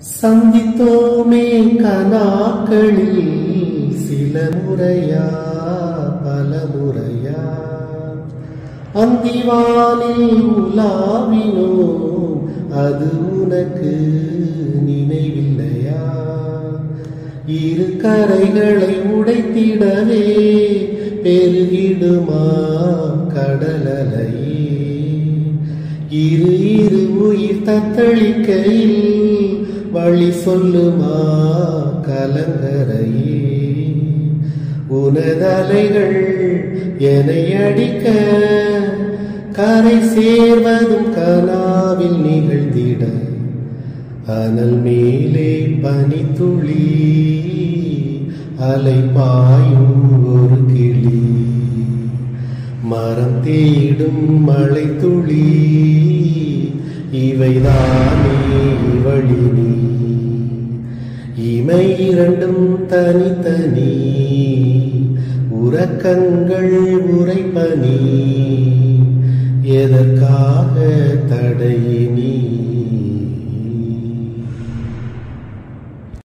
சந்தித்தோமே கனாக்களில் சில முறையா பல முறையா அந்திவானில் உலாவினோம் அது உனக்கு நினைவில்லையா இரு கரைகளை உடைத்திடவே பெருகிடுமா கடலலையே இரு இரு உயிர் தத்தளிக்கையில் வழி சொல்லுமா கலங்கரையே உனதலைகள் என்னை அடிக்க கரை சேர்வதும் கனாவில் நிகழ்ந்திட அனல் மேலே பனித்துளி அலை பாயும் ஒரு கிளி மரம் தேடும் மழை துளி இவைதானே வழினி இமை இரண்டும் தனித்தனி உறக்கங்கள் உரைப்பனி எதற்காக தடையினி